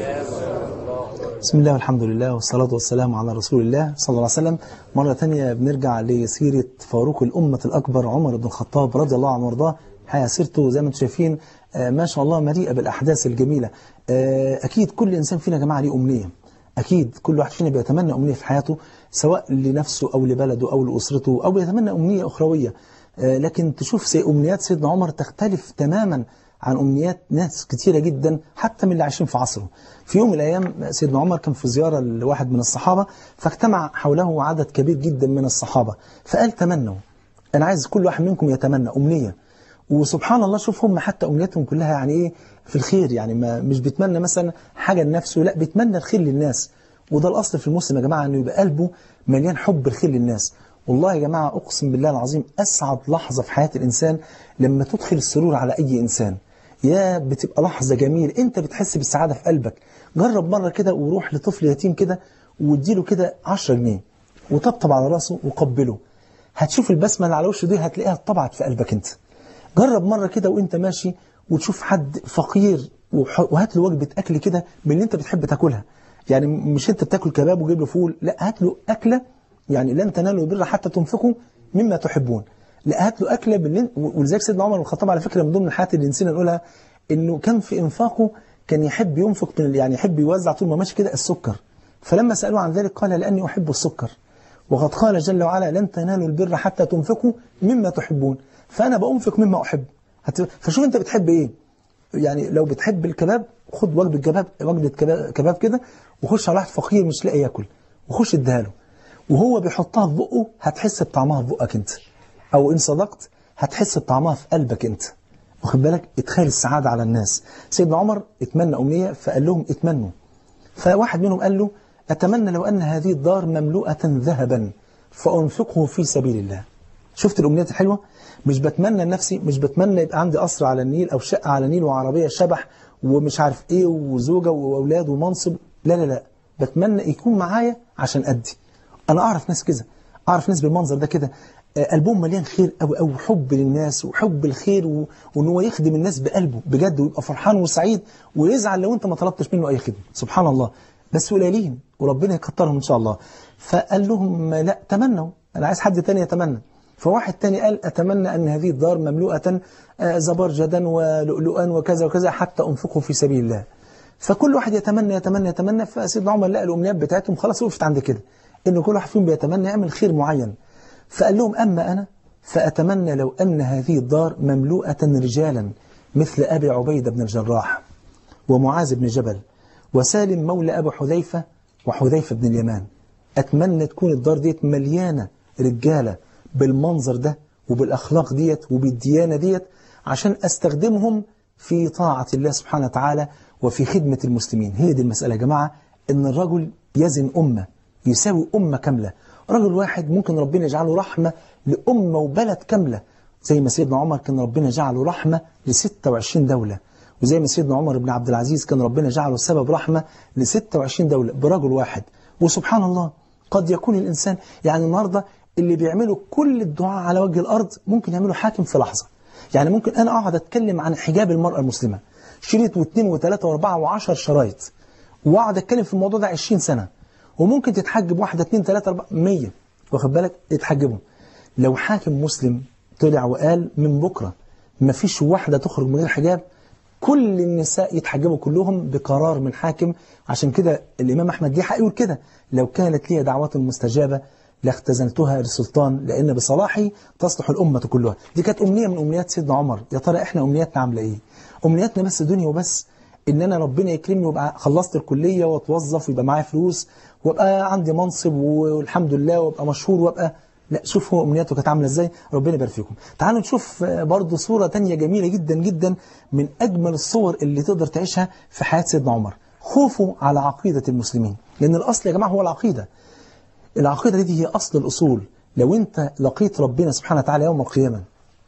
بسم الله والحمد لله والصلاة والسلام على رسول الله صلى الله عليه وسلم مرة تانية بنرجع لسيرة فاروق الأمة الأكبر عمر بن الخطاب رضي الله عنه وارضاه الحقيقة سيرته زي ما انتم شايفين آه، ما شاء الله مليئة بالأحداث الجميلة آه، أكيد كل إنسان فينا يا جماعة ليه أمنية أكيد كل واحد فينا بيتمنى أمنية في حياته سواء لنفسه أو لبلده أو لأسرته أو بيتمنى أمنية أخروية آه، لكن تشوف سي أمنيات سيدنا عمر تختلف تماما عن أمنيات ناس كتيرة جدا حتى من اللي عايشين في عصره في يوم من الأيام سيدنا عمر كان في زيارة لواحد من الصحابة فاجتمع حوله عدد كبير جدا من الصحابة فقال تمنوا أنا عايز كل واحد منكم يتمنى أمنية وسبحان الله شوف هم حتى أمنيتهم كلها يعني إيه في الخير يعني ما مش بيتمنى مثلا حاجة لنفسه لا بيتمنى الخير للناس وده الأصل في المسلم يا جماعة أنه يبقى قلبه مليان حب الخير للناس والله يا جماعة أقسم بالله العظيم أسعد لحظة في حياة الإنسان لما تدخل السرور على أي إنسان يا بتبقى لحظة جميل أنت بتحس بالسعادة في قلبك جرب مرة كده وروح لطفل يتيم كده واديله كده 10 جنيه وطبطب على راسه وقبله هتشوف البسمة اللي على وشه دي هتلاقيها طبعت في قلبك أنت جرب مرة كده وانت ماشي وتشوف حد فقير وح- وهات له وجبة أكل كده من اللي انت بتحب تاكلها يعني مش انت بتاكل كباب وجيب له فول لا هات له أكلة يعني لن تنالوا البر حتى تنفقوا مما تحبون لا هات له أكلة باللي ولذلك سيدنا عمر بن الخطاب على فكرة من ضمن الحاجات اللي نسينا نقولها انه كان في انفاقه كان يحب ينفق من يعني يحب يوزع طول ما ماشي كده السكر فلما سألوه عن ذلك قال لأني أحب السكر وقد قال جل وعلا لن تنالوا البر حتى تنفقوا مما تحبون فأنا بأنفق مما أحب هت... فشوف أنت بتحب إيه يعني لو بتحب الكباب خد وجبة كباب وجبة كباب, كباب كده وخش على واحد فقير مش لاقي ياكل وخش اديها له وهو بيحطها في بقه هتحس بطعمها في بقك أنت أو إن صدقت هتحس بطعمها في قلبك أنت واخد بالك ادخال السعادة على الناس سيدنا عمر اتمنى أمنية فقال لهم اتمنوا فواحد منهم قال له أتمنى لو أن هذه الدار مملوءة ذهبا فأنفقه في سبيل الله شفت الأمنيات الحلوة مش بتمنى لنفسي مش بتمنى يبقى عندي قصر على النيل أو شقة على النيل وعربية شبح ومش عارف إيه وزوجة وأولاد ومنصب لا لا لا بتمنى يكون معايا عشان أدي أنا أعرف ناس كده أعرف ناس بالمنظر ده كده آه، قلبهم مليان خير أو أو حب للناس وحب الخير و- وإن هو يخدم الناس بقلبه بجد ويبقى فرحان وسعيد ويزعل لو أنت ما طلبتش منه أي خدمة سبحان الله بس قليلين وربنا يكترهم إن شاء الله فقال لهم لا تمنوا أنا عايز حد تاني يتمنى فواحد تاني قال أتمنى أن هذه الدار مملوءة آه، زبرجدا ولؤلؤا وكذا وكذا حتى أنفقه في سبيل الله فكل واحد يتمنى يتمنى يتمنى فسيدنا عمر لقى الأمنيات بتاعتهم خلاص وقفت عند كده إن كل واحد فيهم بيتمنى يعمل خير معين فقال لهم أما أنا فأتمنى لو أن هذه الدار مملوءة رجالا مثل أبي عبيدة بن الجراح ومعاذ بن جبل وسالم مولى أبو حذيفة وحذيفة بن اليمان أتمنى تكون الدار ديت مليانة رجالة بالمنظر ده وبالأخلاق ديت وبالديانة ديت عشان أستخدمهم في طاعة الله سبحانه وتعالى وفي خدمة المسلمين هي دي المسألة يا جماعة إن الرجل يزن أمة يساوي أمة كاملة رجل واحد ممكن ربنا يجعله رحمة لأمة وبلد كاملة زي ما سيدنا عمر كان ربنا جعله رحمة ل 26 دولة وزي ما سيدنا عمر بن عبد العزيز كان ربنا جعله سبب رحمة ل 26 دولة برجل واحد وسبحان الله قد يكون الإنسان يعني النهاردة اللي بيعملوا كل الدعاء على وجه الأرض ممكن يعملوا حاكم في لحظة يعني ممكن أنا أقعد أتكلم عن حجاب المرأة المسلمة شريط واثنين وثلاثة واربعة وعشر شرايط وأقعد أتكلم في الموضوع ده 20 سنة وممكن تتحجب واحدة اثنين ثلاثة أربعة مية واخد بالك يتحجبوا لو حاكم مسلم طلع وقال من بكرة ما فيش واحدة تخرج من غير حجاب كل النساء يتحجبوا كلهم بقرار من حاكم عشان كده الإمام أحمد ليه حق يقول كده لو كانت لي دعوات مستجابة لاختزنتها للسلطان لأن بصلاحي تصلح الأمة كلها دي كانت أمنية من أمنيات سيدنا عمر يا ترى إحنا أمنياتنا عاملة إيه أمنياتنا بس دنيا وبس إن أنا ربنا يكرمني وابقى خلصت الكلية واتوظف ويبقى معايا فلوس وابقى عندي منصب والحمد لله وابقى مشهور وابقى لا شوف هو امنياته كانت عامله ازاي ربنا يبارك فيكم تعالوا نشوف برضه صوره تانية جميله جدا جدا من اجمل الصور اللي تقدر تعيشها في حياه سيدنا عمر خوفه على عقيده المسلمين لان الاصل يا جماعه هو العقيده العقيده دي هي اصل الاصول لو انت لقيت ربنا سبحانه وتعالى يوم القيامه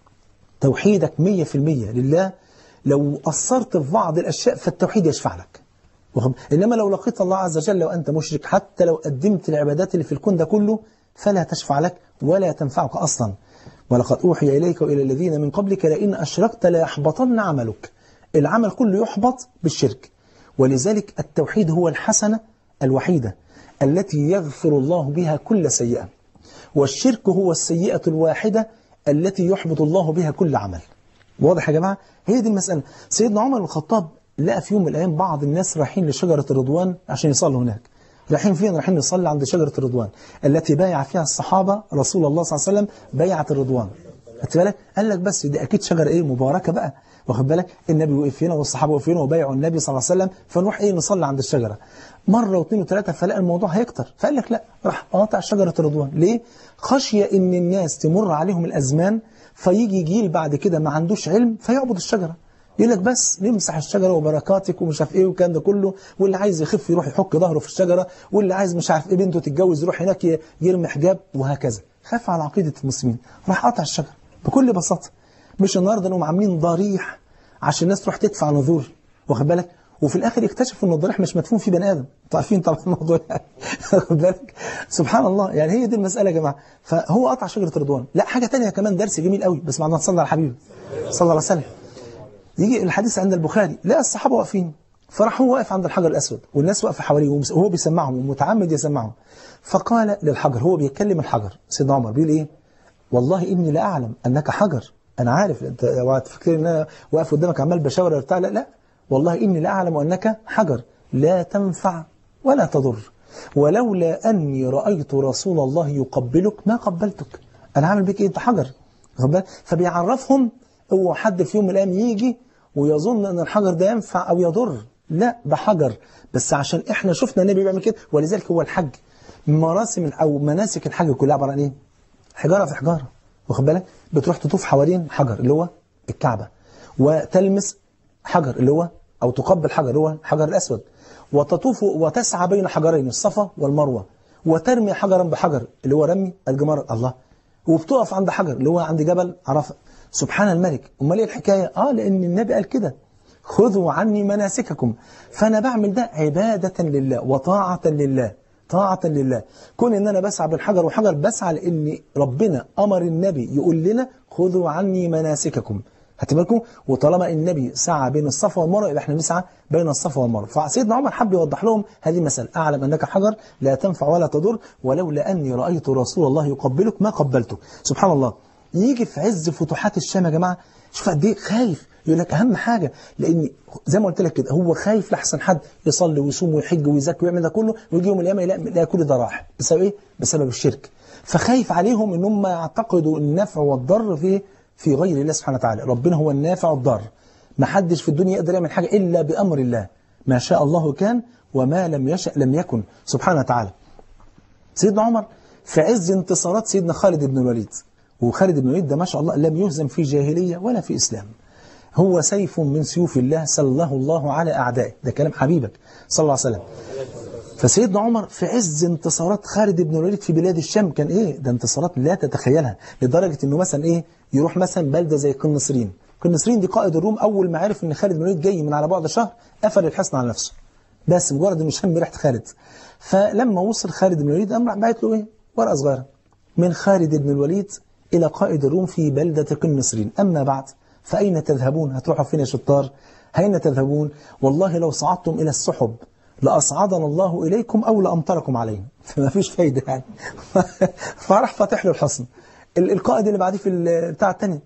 توحيدك 100% لله لو قصرت في بعض الاشياء فالتوحيد يشفع لك انما لو لقيت الله عز وجل وانت مشرك حتى لو قدمت العبادات اللي في الكون ده كله فلا تشفع لك ولا تنفعك أصلا ولقد أوحي إليك وإلى الذين من قبلك لئن أشركت ليحبطن عملك العمل كله يحبط بالشرك ولذلك التوحيد هو الحسنة الوحيدة التي يغفر الله بها كل سيئة والشرك هو السيئة الواحدة التي يحبط الله بها كل عمل واضح يا جماعة هي دي المسألة سيدنا عمر بن الخطاب لقى في يوم من الأيام بعض الناس رايحين لشجرة الرضوان عشان يصلوا هناك رايحين فين رايحين نصلي عند شجرة الرضوان التي بايع فيها الصحابة رسول الله صلى الله عليه وسلم بيعة الرضوان خدت بالك قال لك بس دي اكيد شجرة ايه مباركة بقى واخد بالك النبي وقف هنا والصحابة وقف هنا وبايعوا النبي صلى الله عليه وسلم فنروح ايه نصلي عند الشجرة مرة واثنين وثلاثة فلقى الموضوع هيكتر فقال لك لا راح قاطع شجرة الرضوان ليه خشية ان الناس تمر عليهم الازمان فيجي جيل بعد كده ما عندوش علم فيعبد الشجرة يقول لك بس نمسح الشجرة وبركاتك ومش عارف ايه والكلام ده كله واللي عايز يخف يروح يحك ظهره في الشجرة واللي عايز مش عارف ايه بنته تتجوز يروح هناك يرمي حجاب وهكذا خاف على عقيدة المسلمين راح قطع الشجرة بكل بساطة مش النهارده انهم عاملين ضريح عشان الناس تروح تدفع نذور واخد بالك وفي الاخر يكتشفوا ان الضريح مش مدفون فيه بني ادم انتوا عارفين طبعا الموضوع يعني واخد بالك سبحان الله يعني هي دي المساله يا جماعه فهو قطع شجره رضوان لا حاجه ثانيه كمان درس جميل قوي بس بعد ما تصلي على الحبيب صلى الله عليه وسلم يجي الحديث عند البخاري لقى الصحابة واقفين فراح هو واقف عند الحجر الأسود والناس واقفة حواليه وهو بيسمعهم ومتعمد يسمعهم فقال للحجر هو بيتكلم الحجر سيدنا عمر بيقول إيه والله إني لا أعلم أنك حجر أنا عارف أنت تفكر إن أنا واقف قدامك عمال بشاور بتاع لا لا والله إني لا أعلم أنك حجر لا تنفع ولا تضر ولولا أني رأيت رسول الله يقبلك ما قبلتك أنا عامل بك إيه أنت حجر فبيعرفهم هو حد في يوم من الأيام يجي ويظن أن الحجر ده ينفع أو يضر لا ده حجر بس عشان إحنا شفنا النبي بيعمل كده ولذلك هو الحج مراسم أو مناسك الحج كلها عبارة عن إيه حجارة في حجارة واخد بالك بتروح تطوف حوالين حجر اللي هو الكعبة وتلمس حجر اللي هو أو تقبل حجر اللي هو الحجر الأسود وتطوف وتسعى بين حجرين الصفا والمروة وترمي حجرا بحجر اللي هو رمي الجمار الله وبتقف عند حجر اللي هو عند جبل عرفة سبحان الملك امال ايه الحكاية اه لان النبي قال كده خذوا عني مناسككم فانا بعمل ده عبادة لله وطاعة لله طاعة لله كون ان انا بسعى بالحجر وحجر بسعى لان ربنا امر النبي يقول لنا خذوا عني مناسككم هتبالكم وطالما النبي سعى بين الصفا والمروه يبقى احنا نسعى بين الصفا والمروه فسيدنا عمر حب يوضح لهم هذه المسألة أعلم أنك حجر لا تنفع ولا تضر ولولا أني رأيت رسول الله يقبلك ما قبلتك سبحان الله يجي في عز فتوحات الشام يا جماعة شوف قد ايه خايف يقول لك أهم حاجة لأن زي ما قلت لك كده هو خايف لحسن حد يصلي ويصوم ويحج ويزكي ويعمل ده كله ويجي يوم القيامة يلاقي يلاقي كل ده راح بسبب إيه؟ بسبب الشرك فخايف عليهم إن هم يعتقدوا النفع والضر في في غير الله سبحانه وتعالى ربنا هو النافع والضار ما حدش في الدنيا يقدر يعمل حاجة إلا بأمر الله ما شاء الله كان وما لم يشأ لم يكن سبحانه وتعالى سيدنا عمر في عز انتصارات سيدنا خالد بن الوليد وخالد بن الوليد ده ما شاء الله لم يهزم في جاهلية ولا في إسلام هو سيف من سيوف الله سله الله على أعدائه ده كلام حبيبك صلى الله عليه وسلم فسيدنا عمر في عز انتصارات خالد بن الوليد في بلاد الشام كان ايه ده انتصارات لا تتخيلها لدرجة انه مثلا ايه يروح مثلا بلدة زي قنصرين قنصرين دي قائد الروم اول ما عرف ان خالد بن الوليد جاي من على بعد شهر قفل الحصن على نفسه بس مجرد انه شم ريحه خالد فلما وصل خالد بن الوليد قام راح باعت له ايه ورقه صغيره من خالد بن الوليد الى قائد الروم في بلدة قنصرين اما بعد فاين تذهبون هتروحوا فين يا شطار أين تذهبون والله لو صعدتم إلى السحب لأصعدنا الله إليكم أو لأمطركم عليهم فما فيش فايدة يعني فراح فاتح له الحصن ال- القائد اللي بعديه في ال- بتاع الثاني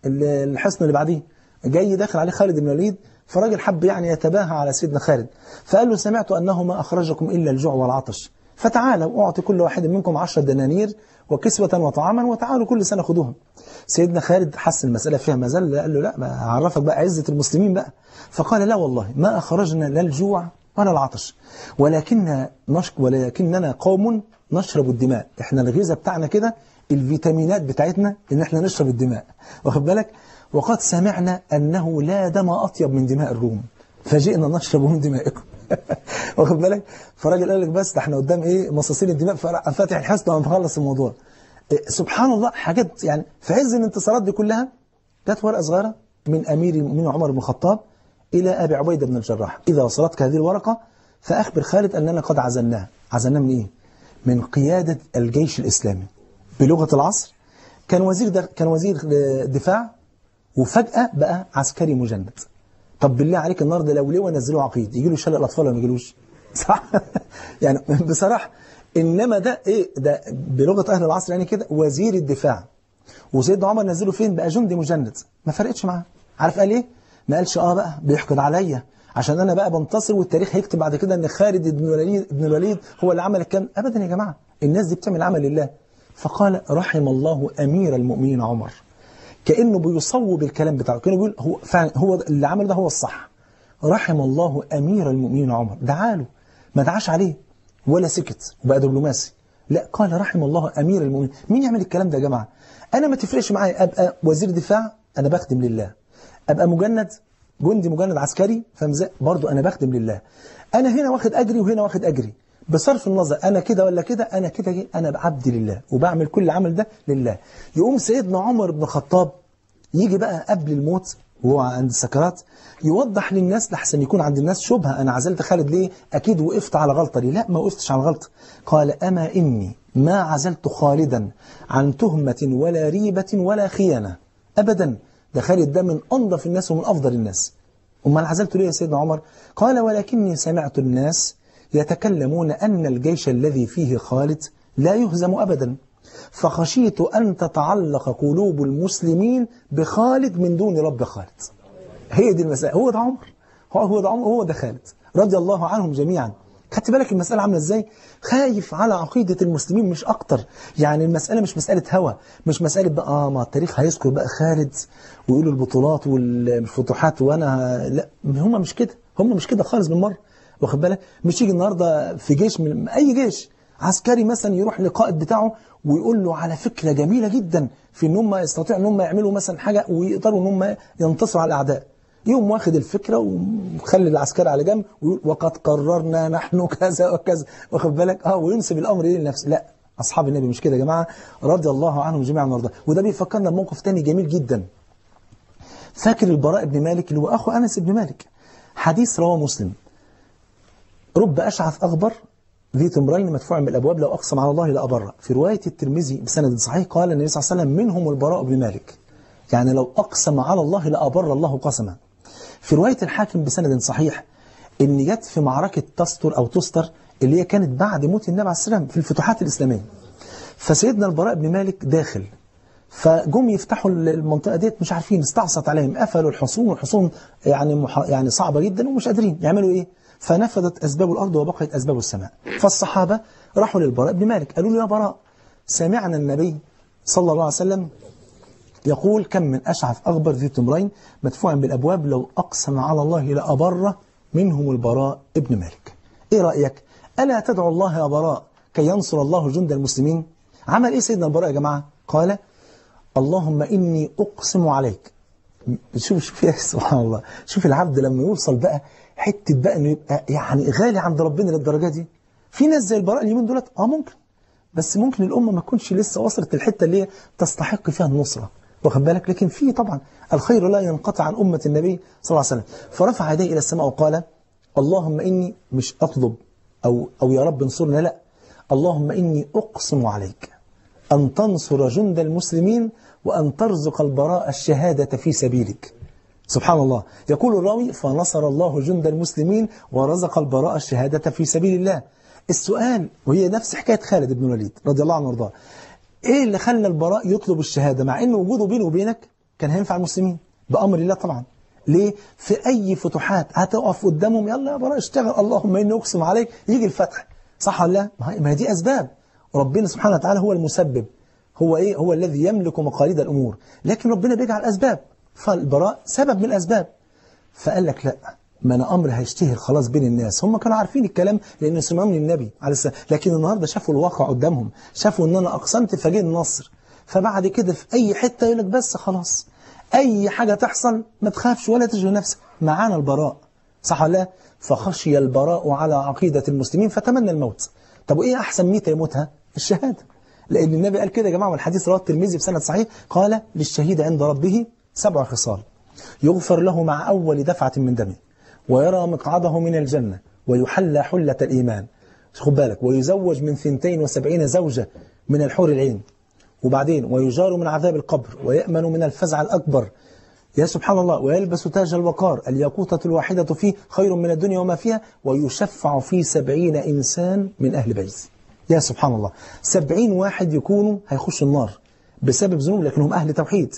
الحصن اللي بعديه جاي داخل عليه خالد بن الوليد فراجل حب يعني يتباهى على سيدنا خالد فقال له سمعت أنه ما أخرجكم إلا الجوع والعطش فتعالوا أعطي كل واحد منكم عشر دنانير وكسوة وطعاما وتعالوا كل سنة خدوها سيدنا خالد حس المسألة فيها مزل قال له لا ما أعرفك بقى عزة المسلمين بقى فقال لا والله ما أخرجنا لا الجوع ولا العطش ولكن نشك ولكننا قوم نشرب الدماء احنا الغذاء بتاعنا كده الفيتامينات بتاعتنا ان احنا نشرب الدماء واخد بالك وقد سمعنا انه لا دم اطيب من دماء الروم فجئنا نشرب من دمائكم واخد بالك فراجل قال لك بس ده احنا قدام ايه مصاصين الدماء فاتح الحصن ومخلص الموضوع إيه سبحان الله حاجات يعني في عز الانتصارات دي كلها جت ورقه صغيره من امير المؤمنين عمر بن الخطاب الى ابي عبيده بن الجراح اذا وصلتك هذه الورقه فاخبر خالد اننا قد عزلناه عزلناه من ايه من قياده الجيش الاسلامي بلغه العصر كان وزير ده كان وزير دفاع وفجاه بقى عسكري مجند طب بالله عليك النهارده لو لواء نزلوه عقيد يجي له شلل الاطفال ولا ما يجيلوش صح يعني بصراحه انما ده ايه ده بلغه اهل العصر يعني كده وزير الدفاع وسيدنا عمر نزله فين بقى جندي مجند ما فرقتش معاه عارف قال ايه ما قالش اه بقى بيحقد عليا عشان انا بقى بنتصر والتاريخ هيكتب بعد كده ان خالد بن الوليد بن الوليد هو اللي عمل الكلام ابدا يا جماعه الناس دي بتعمل عمل لله فقال رحم الله امير المؤمنين عمر كانه بيصوب الكلام بتاعه كانه بيقول هو فعلا هو اللي عمل ده هو الصح رحم الله امير المؤمنين عمر دعا له ما دعاش عليه ولا سكت وبقى دبلوماسي لا قال رحم الله امير المؤمنين مين يعمل الكلام ده يا جماعه انا ما تفرقش معايا ابقى وزير دفاع انا بخدم لله ابقى مجند جندي مجند عسكري فمزق برضو انا بخدم لله انا هنا واخد اجري وهنا واخد اجري بصرف النظر انا كده ولا كده انا كده انا عبد لله وبعمل كل عمل ده لله يقوم سيدنا عمر بن الخطاب يجي بقى قبل الموت وهو عند السكرات يوضح للناس لحسن يكون عند الناس شبهه انا عزلت خالد ليه اكيد وقفت على غلطه ليه لا ما وقفتش على غلطه قال اما اني ما عزلت خالدا عن تهمه ولا ريبه ولا خيانه ابدا ده خالد ده من انظف الناس ومن افضل الناس امال عزلته ليه يا سيدنا عمر قال ولكني سمعت الناس يتكلمون ان الجيش الذي فيه خالد لا يهزم ابدا فخشيت أن تتعلق قلوب المسلمين بخالد من دون رب خالد هي دي المسألة هو ده عمر هو هو ده عمر هو ده خالد رضي الله عنهم جميعا خدت بالك المسألة عاملة ازاي خايف على عقيدة المسلمين مش أكتر يعني المسألة مش مسألة هوى مش مسألة بقى آه ما التاريخ هيذكر بقى خالد ويقولوا البطولات والفتوحات وأنا لا هم مش كده هم مش كده خالص بالمرة واخد بالك مش يجي النهاردة في جيش من أي جيش عسكري مثلا يروح للقائد بتاعه ويقول له على فكرة جميلة جدا في ان هم يستطيعوا ان هم يعملوا مثلا حاجة ويقدروا ان هم ينتصروا على الأعداء يوم واخد الفكرة وخلي العسكري على جنب ويقول وقد قررنا نحن كذا وكذا واخد بالك اه وينسب الأمر ليه لنفسه لا أصحاب النبي مش كده يا جماعة رضي الله عنهم جميعا وارضاه وده بيفكرنا بموقف تاني جميل جدا فاكر البراء بن مالك اللي هو أخو أنس بن مالك حديث رواه مسلم رب أشعث أغبر ذي تمرين مدفوع من الأبواب لو أقسم على الله لأبره في رواية الترمذي بسند صحيح قال النبي صلى الله عليه وسلم منهم البراء بن مالك يعني لو أقسم على الله لأبر الله قسما في رواية الحاكم بسند صحيح إن جت في معركة تستر أو تستر اللي هي كانت بعد موت النبي عليه السلام في الفتوحات الإسلامية فسيدنا البراء بن مالك داخل فجم يفتحوا المنطقة ديت مش عارفين استعصت عليهم قفلوا الحصون والحصون يعني مح... يعني صعبة جدا ومش قادرين يعملوا إيه فنفذت أسباب الأرض وبقيت أسباب السماء فالصحابة راحوا للبراء بن مالك قالوا له يا براء سمعنا النبي صلى الله عليه وسلم يقول كم من أشعث أغبر ذي تمرين مدفوعا بالأبواب لو أقسم على الله لأبر منهم البراء ابن مالك إيه رأيك ألا تدعو الله يا براء كي ينصر الله جند المسلمين عمل إيه سيدنا البراء يا جماعة قال اللهم إني أقسم عليك شوف شوف يا سبحان الله شوف العبد لما يوصل بقى حتة بقى انه يبقى يعني غالي عند ربنا للدرجة دي في ناس زي البراء اليومين دولت اه ممكن بس ممكن الأمة ما تكونش لسه وصلت للحتة اللي هي تستحق فيها النصرة واخد بالك لكن في طبعا الخير لا ينقطع عن أمة النبي صلى الله عليه وسلم فرفع يديه إلى السماء وقال اللهم إني مش أطلب أو, أو يا رب انصرنا لا اللهم إني أقسم عليك أن تنصر جند المسلمين وأن ترزق البراء الشهادة في سبيلك سبحان الله يقول الراوي فنصر الله جند المسلمين ورزق البراء الشهادة في سبيل الله السؤال وهي نفس حكاية خالد بن الوليد رضي الله عنه وارضاه ايه اللي خلى البراء يطلب الشهادة مع ان وجوده بينه وبينك كان هينفع المسلمين بأمر الله طبعا ليه في اي فتوحات هتقف قدامهم يلا يا براء اشتغل اللهم اني اقسم عليك يجي الفتح صح ولا لا ما هي- ما هي دي اسباب ربنا سبحانه وتعالى هو المسبب هو ايه هو الذي يملك مقاليد الامور لكن ربنا بيجعل اسباب فالبراء سبب من الاسباب فقال لك لا ما انا امر هيشتهر خلاص بين الناس هم كانوا عارفين الكلام لان سمعوا من النبي عليه السلام لكن النهارده شافوا الواقع قدامهم شافوا ان انا اقسمت فجاء النصر فبعد كده في اي حته يقول لك بس خلاص اي حاجه تحصل ما تخافش ولا تشغل نفسك معانا البراء صح ولا لا فخشي البراء على عقيده المسلمين فتمنى الموت طب وايه احسن ميته يموتها الشهاده لان النبي قال كده يا جماعه والحديث رواه الترمذي بسند صحيح قال للشهيد عند ربه سبع خصال يغفر له مع أول دفعة من دمه ويرى مقعده من الجنة ويحلى حلة الإيمان خد بالك ويزوج من ثنتين وسبعين زوجة من الحور العين وبعدين ويجار من عذاب القبر ويأمن من الفزع الأكبر يا سبحان الله ويلبس تاج الوقار الياقوتة الواحدة فيه خير من الدنيا وما فيها ويشفع في سبعين إنسان من أهل بيت يا سبحان الله سبعين واحد يكونوا هيخشوا النار بسبب ذنوب لكنهم أهل توحيد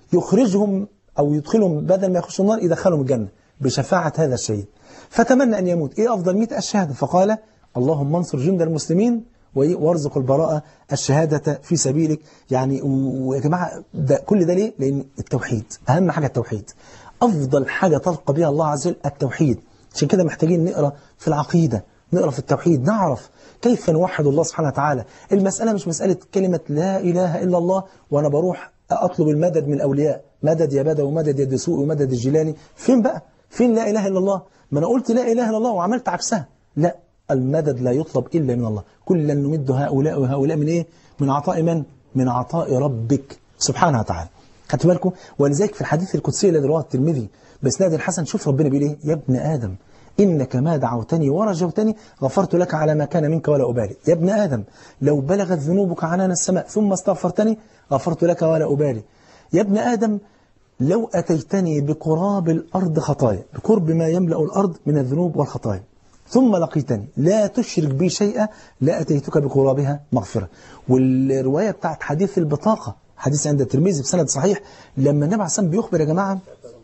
يخرجهم أو يدخلهم بدل ما يخشوا النار يدخلهم الجنة بشفاعة هذا الشهيد فتمنى أن يموت إيه أفضل مئة الشهادة فقال اللهم انصر جند المسلمين وإيه؟ وارزق البراءة الشهادة في سبيلك يعني و- ويا جماعة ده كل ده ليه؟ لأن التوحيد أهم حاجة التوحيد أفضل حاجة تلقى بها الله عز وجل التوحيد عشان كده محتاجين نقرأ في العقيدة نقرأ في التوحيد نعرف كيف نوحد الله سبحانه وتعالى المسألة مش مسألة كلمة لا إله إلا الله وأنا بروح أطلب المدد من الأولياء مدد يا بدوي ومدد يا دسوقي ومدد الجيلاني فين بقى فين لا إله إلا الله ما أنا قلت لا إله إلا الله وعملت عكسها لا المدد لا يطلب إلا من الله كلا نمد هؤلاء وهؤلاء من إيه من عطاء من من عطاء ربك سبحانه وتعالى خدتوا بالكم ولذلك في الحديث القدسي الذي رواه الترمذي باسناد الحسن شوف ربنا بيقول ايه يا ابن ادم انك ما دعوتني ورجوتني غفرت لك على ما كان منك ولا ابالي يا ابن ادم لو بلغت ذنوبك عنان السماء ثم استغفرتني غفرت لك ولا ابالي يا ابن ادم لو اتيتني بقراب الارض خطايا بقرب ما يملا الارض من الذنوب والخطايا ثم لقيتني لا تشرك بي شيئا لا أتيتك بقرابها مغفرة والرواية بتاعت حديث البطاقة حديث عند الترمذي بسند صحيح لما النبي عليه الصلاة بيخبر يا جماعة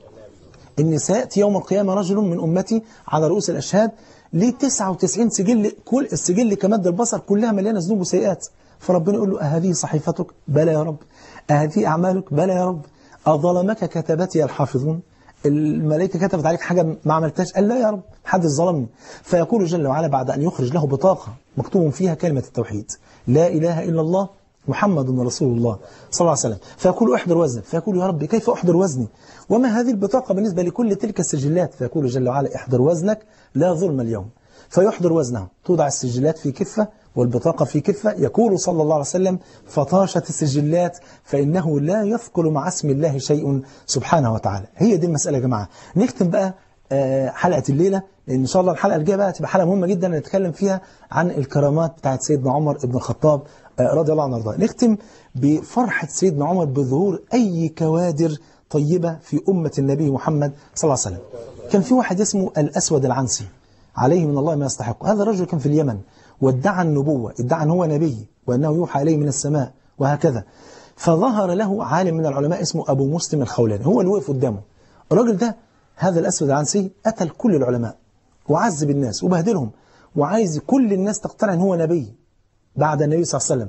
إن سيأتي يوم القيامة رجل من أمتي على رؤوس الأشهاد ليه 99 سجل كل السجل كمد البصر كلها مليانة ذنوب وسيئات فربنا يقول له أهذه صحيفتك بلى يا رب أهذه أعمالك بلى يا رب أظلمك كتبتي الحافظون الملائكة كتبت عليك حاجة ما عملتهاش قال لا يا رب حد ظلمني فيقول جل وعلا بعد أن يخرج له بطاقة مكتوب فيها كلمة التوحيد لا إله إلا الله محمد رسول الله صلى الله عليه وسلم فيقول احضر وزنك فيقول يا ربي كيف احضر وزني وما هذه البطاقة بالنسبة لكل تلك السجلات فيقول جل وعلا احضر وزنك لا ظلم اليوم فيحضر وزنه توضع السجلات في كفة والبطاقة في كفة يقول صلى الله عليه وسلم فطاشت السجلات فإنه لا يثقل مع اسم الله شيء سبحانه وتعالى هي دي المسألة يا جماعة نختم بقى آه، حلقة الليلة لأن إن شاء الله الحلقة الجاية بقى تبقى حلقة مهمة جدا نتكلم فيها عن الكرامات بتاعت سيدنا عمر بن الخطاب آه، رضي الله عنه وارضاه نختم بفرحة سيدنا عمر بظهور أي كوادر طيبة في أمة النبي محمد صلى الله عليه وسلم كان في واحد اسمه الأسود العنسي عليه من الله ما يستحق هذا الرجل كان في اليمن وادعى النبوة ادعى أن هو نبي وأنه يوحى إليه من السماء وهكذا فظهر له عالم من العلماء اسمه أبو مسلم الخولاني هو اللي وقف قدامه الراجل ده هذا الأسود العنسي قتل كل العلماء وعذب الناس وبهدلهم وعايز كل الناس تقتنع أن هو نبي بعد النبي صلى الله عليه وسلم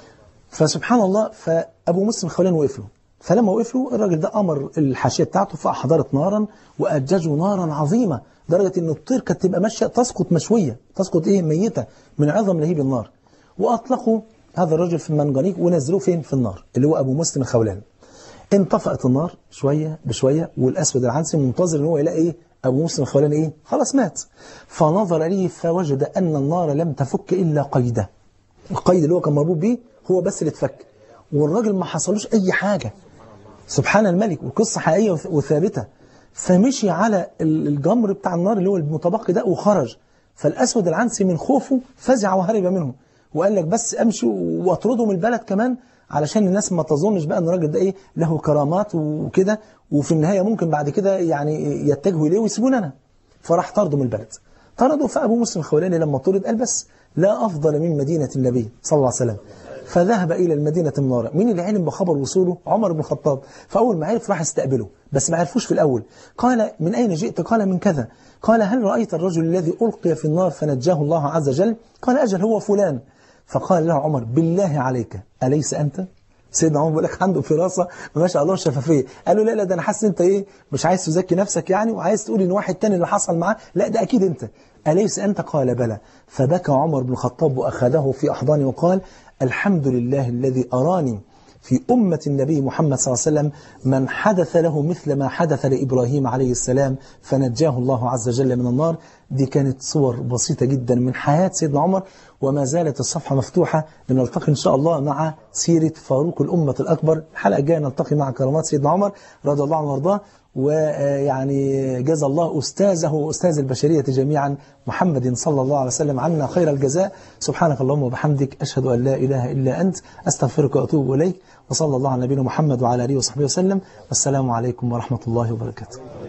فسبحان الله فأبو مسلم الخولاني وقف له فلما وقف له الراجل ده أمر الحاشية بتاعته فأحضرت نارا وأججوا نارا عظيمة درجة إن الطير كانت تبقى ماشية تسقط مشوية تسقط إيه ميتة من عظم لهيب النار وأطلقوا هذا الرجل في المنجنيق ونزلوه فين في النار اللي هو أبو مسلم الخولاني انطفأت النار شوية بشوية والأسود العنسي منتظر إن هو يلاقي إيه أبو مسلم الخولاني إيه خلاص مات فنظر إليه فوجد أن النار لم تفك إلا قيده القيد اللي هو كان مربوط بيه هو بس اللي اتفك والراجل ما حصلوش أي حاجة سبحان الملك وقصة حقيقية وث- وثابتة فمشي على ال- الجمر بتاع النار اللي هو المتبقي ده وخرج فالأسود العنسي من خوفه فزع وهرب منه وقال لك بس أمشي وأطرده من البلد كمان علشان الناس ما تظنش بقى ان الراجل ده ايه له كرامات وكده وفي النهاية ممكن بعد كده يعني يتجهوا إليه ويسيبوني أنا فراح طرده من البلد طرده فأبو مسلم الخولاني لما طرد قال بس لا أفضل من مدينة النبي صلى الله عليه وسلم فذهب إلى المدينة المنورة مين اللي علم بخبر وصوله عمر بن الخطاب فأول ما عرف راح استقبله بس ما عرفوش في الأول قال من أين جئت قال من كذا قال هل رأيت الرجل الذي ألقي في النار فنجاه الله عز وجل قال أجل هو فلان فقال له عمر بالله عليك أليس أنت سيدنا عمر بيقول لك عنده فراسه ما شاء الله شفافيه قال له لا لا ده انا حاسس انت ايه مش عايز تزكي نفسك يعني وعايز تقول ان واحد تاني اللي حصل معاه لا ده اكيد انت اليس انت قال بلى فبكى عمر بن الخطاب واخذه في احضانه وقال الحمد لله الذي اراني في أمة النبي محمد صلى الله عليه وسلم من حدث له مثل ما حدث لإبراهيم عليه السلام فنجاه الله عز وجل من النار دي كانت صور بسيطة جدا من حياة سيدنا عمر وما زالت الصفحة مفتوحة لنلتقي إن شاء الله مع سيرة فاروق الأمة الأكبر الحلقة الجاية نلتقي مع كرامات سيدنا عمر رضي الله عنه وارضاه ويعني جزا الله أستاذه وأستاذ البشرية جميعا محمد صلى الله عليه وسلم عنا خير الجزاء سبحانك اللهم وبحمدك أشهد أن لا إله إلا أنت أستغفرك وأتوب إليك وصلى الله على نبينا محمد وعلى آله وصحبه وسلم والسلام عليكم ورحمة الله وبركاته